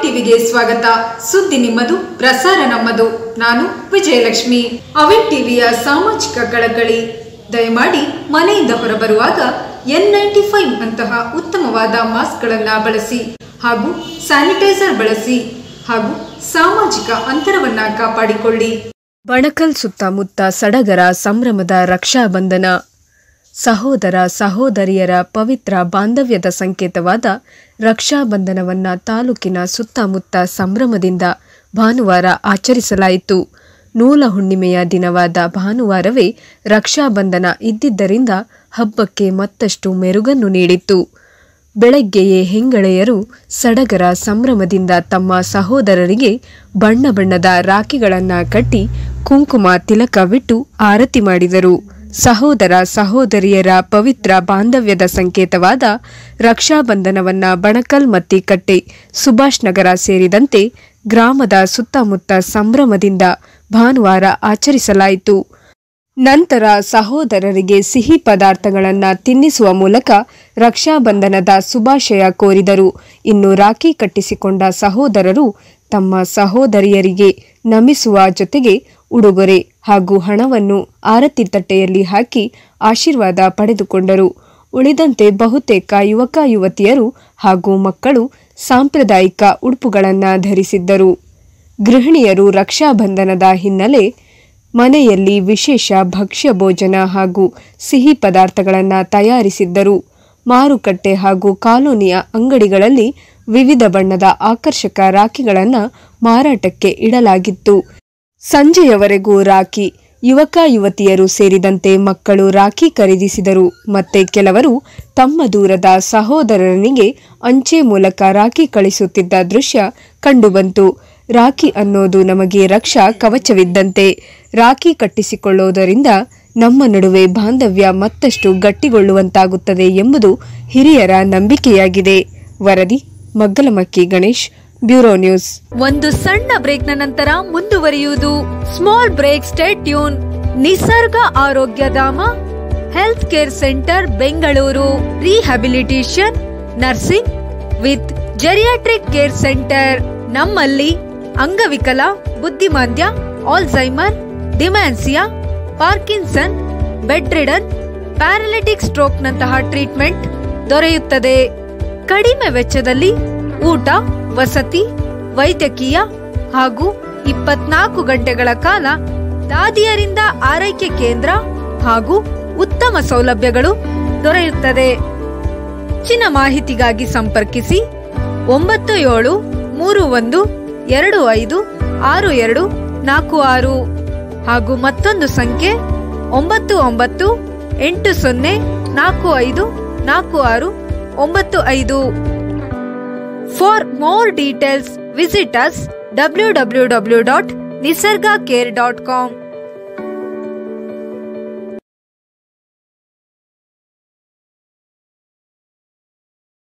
ಟಿವಿಗೆ ಸ್ವಾಗತ ಸುದ್ದಿ ನಿಮ್ಮದು ಪ್ರಸಾರ ನಮ್ಮದು ನಾನು ವಿಜಯಲಕ್ಷ್ಮಿ ಅವಿನ್ ಟಿವಿಯ ಸಾಮಾಜಿಕ ಕಳಕಳಿ ದಯಮಾಡಿ ಮನೆಯಿಂದ ಹೊರಬರುವಾಗ ಎನ್ ನೈಂಟಿ ಫೈವ್ ಅಂತಹ ಉತ್ತಮವಾದ ಮಾಸ್ಕ್ಗಳನ್ನು ಬಳಸಿ ಹಾಗೂ ಸ್ಯಾನಿಟೈಸರ್ ಬಳಸಿ ಹಾಗೂ ಸಾಮಾಜಿಕ ಅಂತರವನ್ನ ಕಾಪಾಡಿಕೊಳ್ಳಿ ಬಣಕಲ್ ಸುತ್ತಮುತ್ತ ಸಡಗರ ಸಂಭ್ರಮದ ರಕ್ಷಾಬಂಧನ ಸಹೋದರ ಸಹೋದರಿಯರ ಪವಿತ್ರ ಬಾಂಧವ್ಯದ ಸಂಕೇತವಾದ ರಕ್ಷಾಬಂಧನವನ್ನ ತಾಲೂಕಿನ ಸುತ್ತಮುತ್ತ ಸಂಭ್ರಮದಿಂದ ಭಾನುವಾರ ಆಚರಿಸಲಾಯಿತು ನೂಲ ಹುಣ್ಣಿಮೆಯ ದಿನವಾದ ಭಾನುವಾರವೇ ರಕ್ಷಾಬಂಧನ ಇದ್ದಿದ್ದರಿಂದ ಹಬ್ಬಕ್ಕೆ ಮತ್ತಷ್ಟು ಮೆರುಗನ್ನು ನೀಡಿತ್ತು ಬೆಳಗ್ಗೆಯೇ ಹೆಂಗಳೆಯರು ಸಡಗರ ಸಂಭ್ರಮದಿಂದ ತಮ್ಮ ಸಹೋದರರಿಗೆ ಬಣ್ಣ ಬಣ್ಣದ ರಾಖಿಗಳನ್ನು ಕಟ್ಟಿ ಕುಂಕುಮ ತಿಲಕವಿಟ್ಟು ಆರತಿ ಮಾಡಿದರು ಸಹೋದರ ಸಹೋದರಿಯರ ಪವಿತ್ರ ಬಾಂಧವ್ಯದ ಸಂಕೇತವಾದ ರಕ್ಷಾಬಂಧನವನ್ನ ಬಣಕಲ್ ಮತ್ತಿಕಟ್ಟೆ ಸುಭಾಷ್ ನಗರ ಸೇರಿದಂತೆ ಗ್ರಾಮದ ಸುತ್ತಮುತ್ತ ಸಂಭ್ರಮದಿಂದ ಭಾನುವಾರ ಆಚರಿಸಲಾಯಿತು ನಂತರ ಸಹೋದರರಿಗೆ ಸಿಹಿ ಪದಾರ್ಥಗಳನ್ನು ತಿನ್ನಿಸುವ ಮೂಲಕ ರಕ್ಷಾಬಂಧನದ ಶುಭಾಶಯ ಕೋರಿದರು ಇನ್ನು ರಾಖಿ ಕಟ್ಟಿಸಿಕೊಂಡ ಸಹೋದರರು ತಮ್ಮ ಸಹೋದರಿಯರಿಗೆ ನಮಿಸುವ ಜೊತೆಗೆ ಉಡುಗೊರೆ ಹಾಗೂ ಹಣವನ್ನು ಆರತಿ ತಟ್ಟೆಯಲ್ಲಿ ಹಾಕಿ ಆಶೀರ್ವಾದ ಪಡೆದುಕೊಂಡರು ಉಳಿದಂತೆ ಬಹುತೇಕ ಯುವಕ ಯುವತಿಯರು ಹಾಗೂ ಮಕ್ಕಳು ಸಾಂಪ್ರದಾಯಿಕ ಉಡುಪುಗಳನ್ನು ಧರಿಸಿದ್ದರು ಗೃಹಿಣಿಯರು ರಕ್ಷಾಬಂಧನದ ಹಿನ್ನೆಲೆ ಮನೆಯಲ್ಲಿ ವಿಶೇಷ ಭಕ್ಷ್ಯ ಭೋಜನ ಹಾಗೂ ಸಿಹಿ ಪದಾರ್ಥಗಳನ್ನು ತಯಾರಿಸಿದ್ದರು ಮಾರುಕಟ್ಟೆ ಹಾಗೂ ಕಾಲೋನಿಯ ಅಂಗಡಿಗಳಲ್ಲಿ ವಿವಿಧ ಬಣ್ಣದ ಆಕರ್ಷಕ ರಾಖಿಗಳನ್ನು ಮಾರಾಟಕ್ಕೆ ಇಡಲಾಗಿತ್ತು ಸಂಜೆಯವರೆಗೂ ರಾಖಿ ಯುವಕ ಯುವತಿಯರು ಸೇರಿದಂತೆ ಮಕ್ಕಳು ರಾಖಿ ಖರೀದಿಸಿದರು ಮತ್ತೆ ಕೆಲವರು ತಮ್ಮ ದೂರದ ಸಹೋದರನಿಗೆ ಅಂಚೆ ಮೂಲಕ ರಾಖಿ ಕಳಿಸುತ್ತಿದ್ದ ದೃಶ್ಯ ಕಂಡುಬಂತು ರಾಖಿ ಅನ್ನೋದು ನಮಗೆ ರಕ್ಷಾ ಕವಚವಿದ್ದಂತೆ ರಾಖಿ ಕಟ್ಟಿಸಿಕೊಳ್ಳುವುದರಿಂದ ನಮ್ಮ ನಡುವೆ ಬಾಂಧವ್ಯ ಮತ್ತಷ್ಟು ಗಟ್ಟಿಗೊಳ್ಳುವಂತಾಗುತ್ತದೆ ಎಂಬುದು ಹಿರಿಯರ ನಂಬಿಕೆಯಾಗಿದೆ ವರದಿ ಮಗ್ಗಲಮಕ್ಕಿ ಗಣೇಶ್ ಬ್ಯೂರೋ ನ್ಯೂಸ್ ಒಂದು ಸಣ್ಣ ಬ್ರೇಕ್ನ ನಂತರ ಮುಂದುವರಿಯುವುದು small break state tune Nisarga Arogyadhama health care centre Bengaluru rehabilitation nursing with geriatric care centre ನಮ್ಮಲ್ಲಿ ಅಂಗವಿಕಲ ಬುದ್ಧಿಮಾಂದ್ಯ Alzheimer dementia Parkinson bedridden paralytic ಸ್ಟ್ರೋಕ್ನಂತಹ ಟ್ರೀಟ್ಮೆಂಟ್ ದೊರೆಯುತ್ತದೆ ಕಡಿಮೆ ವೆಚ್ಚದಲ್ಲಿ ಊಟ ವಸತಿ ವೈದ್ಯಕೀಯ ಹಾಗೂ ಇಪ್ಪತ್ನಾಲ್ಕು ಗಂಟೆಗಳ ಕಾಲ ದಾದಿಯರಿಂದ ಆರೈಕೆ ಕೇಂದ್ರ ಹಾಗೂ ಉತ್ತಮ ಸೌಲಭ್ಯಗಳು ದೊರೆಯುತ್ತದೆ ಹೆಚ್ಚಿನ ಮಾಹಿತಿಗಾಗಿ ಸಂಪರ್ಕಿಸಿ ಒಂಬತ್ತು ಏಳು ಮೂರು ಒಂದು ಎರಡು ಐದು ಆರು ಎರಡು ನಾಲ್ಕು ಆರು ಹಾಗೂ ಮತ್ತೊಂದು ಸಂಖ್ಯೆ ಒಂಬತ್ತು ಒಂಬತ್ತು ಎಂಟು ಸೊನ್ನೆ ನಾಲ್ಕು ಐದು ನಾಲ್ಕು ಆರು ಒಂಬತ್ತು ಐದು for more details visit us W W W dot Nisarga care dot com